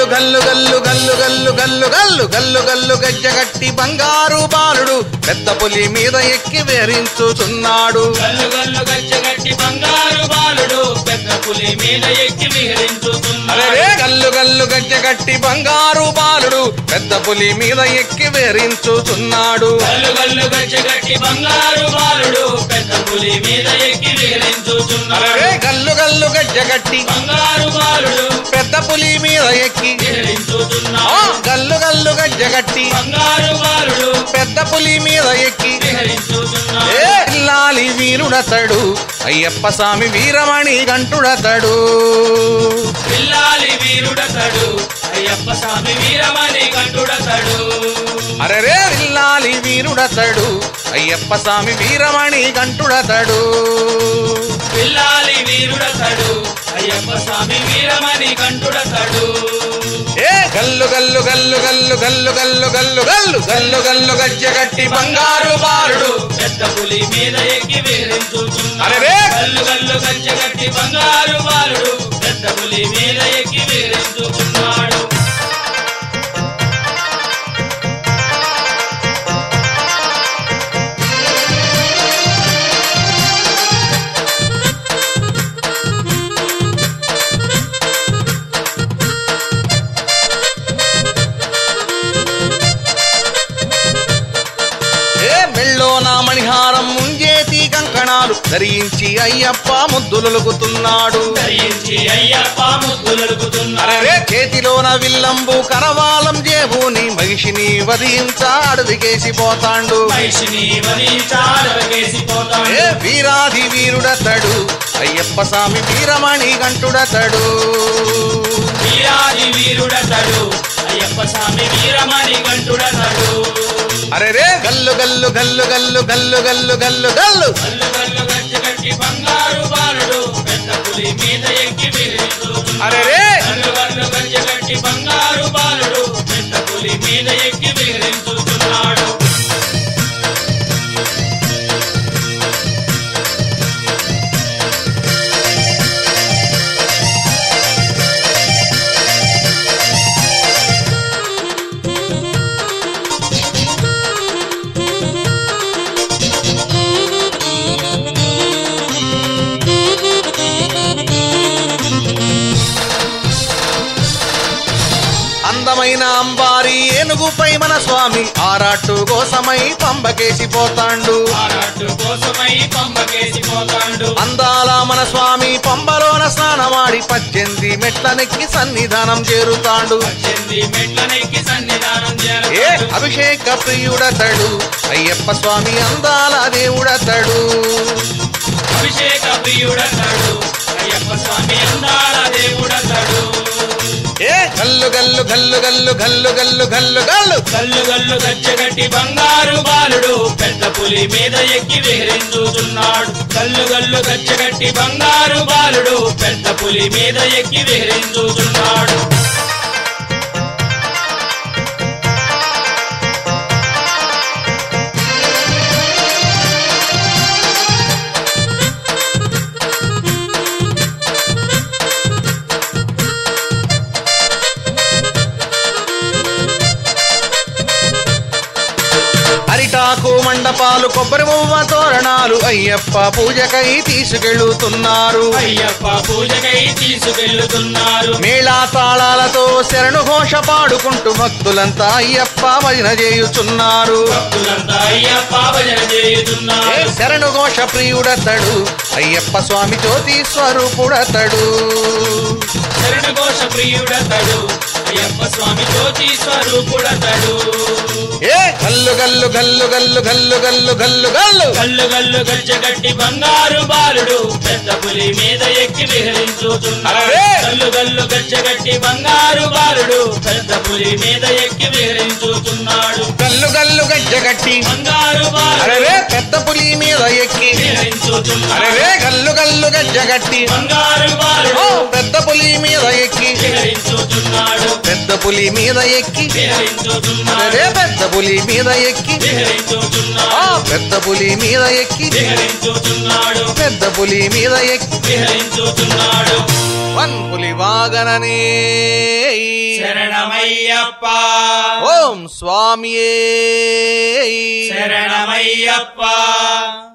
గల్లు గల్లు గల్లు గల్లు గల్లు గల్లు గల్లు గల్లు గజ్జగట్టి బంగారు బాలుడు పెద్ద పులి మీద ఎక్కి వేరించుచున్నాడు గల్లు గల్లు గచ్చగట్టి బంగారు బాలుడు పెద్ద పులి మీద ఎక్కి విహరించుతున్నాడు అరే గల్లు గల్లు గజ్జగట్టి బంగారు బాలుడు పెద్ద పులి మీద ఎక్కి వేరించుచున్నాడు గల్లు గల్లు గచ్చగట్టి బంగారు బాలుడు పెద్ద పులి మీద ఎక్కి విహరించుతున్నాడు అరే గల్లు గల్లు గజ్జగట్టి బంగారు బాలుడు పెద్ద పులి మీద ఎక్కి ఆ, విహరించుతున్నాడు గల్లు గల్లు గజ్జగట్టి బంగారు బాలుడు పెద్ద పులి మీద ఎక్కి విహరించుతున్నాడు ఏ ఇల్లాలి వీరుడతడు అయ్యప్ప స్వామి వీరమణి గంటుడతడు పిల్లాలి వీరుడతడు అయ్యప్ప స్వామి వీరమణి కంటుడతడు అరరే ఇల్లాలి వీరుడతడు అయ్యప్ప స్వామి వీరమణి గంటుడతడు పిల్లాలి వీరుడతడు అయ్యప్ప స్వామి వీరమణి కంటుడతడు ఏ గల్లు గల్లు గల్లు గల్లు గల్లు గల్లు గల్లు గల్లు గల్లు గల్లు గజ్జగట్టి బంగారు బాలుడు పెద్ద పులి మీద ఎక్కి విహరించుతున్నాడు అరెరే! గల్లు గల్లు గచ్చగట్టి బంగారు బాలుడు పెద్ద పులి మీద ఎక్కి విహరించుతున్నాడు ఏ మెళ్ళో నా మణిహారం ముంజేతి కంకణాలు ధరించి అయ్యప్ప ముద్దులొలుకుతున్నాడు ధరించి అయ్యప్ప ముద్దులడుకుతున్నాడు అరే చేతిలోన విల్లంబు కరవాలం జేబుని మహిషిని వధించ అడవికేసి పోతాండు మహిషిని వరించాడవేసి ఏ పోతాడు వీరాధి వీరుడతడు అయ్యప్ప స్వామి వీరమణి గంటుడతడు వీరాది వీరుడతడు అయ్యప్ప స్వామి వీరమణి కంటుడతడు అరే రే గల్లు గల్లు గల్లు గల్లు గల్లు గల్లు గల్లు గల్లు కల్లు కల్లు గచ్చగట్టి బంగారు బాలుడు పెద్ద పులి మీద ఎక్కి విహరించుతున్నాడు అరెరే! కల్లు కల్లు గచ్చగట్టి బంగారు బాలుడు పెద్ద పులి మీద ఎక్కి విహరించుతున్నాడు అందమైన అంబారి ఏనుగుపై మన స్వామి ఆరాటు కోసమై పంబకేసి పోతాండు ఆరాటు కోసమై పంపకేసి పోతాడు అందాల మన స్వామి పంబలోన స్నానమాడి పద్దెనిమిది మెట్లనెక్కి సన్నిధానం చేరుతాండు పద్దెనిమిది మెట్లనెక్కి సన్నిధానం ఏ చేరతాడు అభిషేక ప్రియుడతడు అయ్యప్ప స్వామి అందాల దేవుడతడు అభిషేక ప్రియుడతడు అయ్యప్ప స్వామి అందాల దేవుడతడు ఏ గల్లు గల్లు గల్లు గల్లు గల్లు గల్లు గల్లు గల్లు కల్లు గల్లు గచ్చగట్టి బంగారు బాలుడు పెద్ద పులి మీద ఎక్కి విహరించుతున్నాడు కల్లు గల్లు గచ్చగట్టి బంగారు బాలుడు పెద్ద పులి మీద ఎక్కి విహరించుతున్నాడు అరిటాకు మండపాలు కొబ్బరి మువ్వ తోరణాలు అయ్యప్ప పూజకై తీసుకెళ్తున్నారు అయ్యప్ప పూజకై తీసుకెళ్తున్నారు మేళా తాళాలతో శరణు ఘోష పాడుకుంటూ భక్తులంతా అయ్యప్ప భజన చేయుచున్నారు భక్తులంతా అయ్యప్ప భజన ఏ చేయుతున్నారు శరణు ఘోష ప్రియుడతడు అయ్యప్ప స్వామి జ్యోతి స్వరూపుడతడు శరణ ఘోష ప్రియుడతడు అయ్యప్ప స్వామి జ్యోతి స్వరూపుడతడు ఏ గల్లు గల్లు గల్లు గల్లు గల్లు గల్లు గల్లు గల్లు కల్లు గల్లు గచ్చగట్టి బంగారు బాలుడు పెద్ద పులి మీద ఎక్కి విహరించుతున్నాడు అరే! కల్లు గల్లు గచ్చగట్టి బంగారు బాలుడు పెద్ద పులి మీద ఎక్కి విహరించుతున్నాడు గల్లు గల్లు గజ్జగట్టి బంగారు బాలుడు అరే పెద్ద పులి మీద ఎక్కి విహరించుతున్నాడు అరే గల్లు గల్లు గజ్జగట్టి బంగారు ఓ, బాలుడు పెద్ద పులి మీద ఎక్కి విహరించుతున్నాడు పెద్ద పులి మీద ఎక్కి విహరించుతున్నాడు అరే పెద్ద పులి మీద ఎక్కి ఆ విహరించుతున్నాడు పెద్ద పులి మీద ఎక్కి విహరించుతున్నాడు పెద్ద పులి మీద ఎక్కి విహరించుతున్నాడు వన్ పులి వాగననే శరణమయ్యప్ప ఓం స్వామియే శరణమయ్యప్ప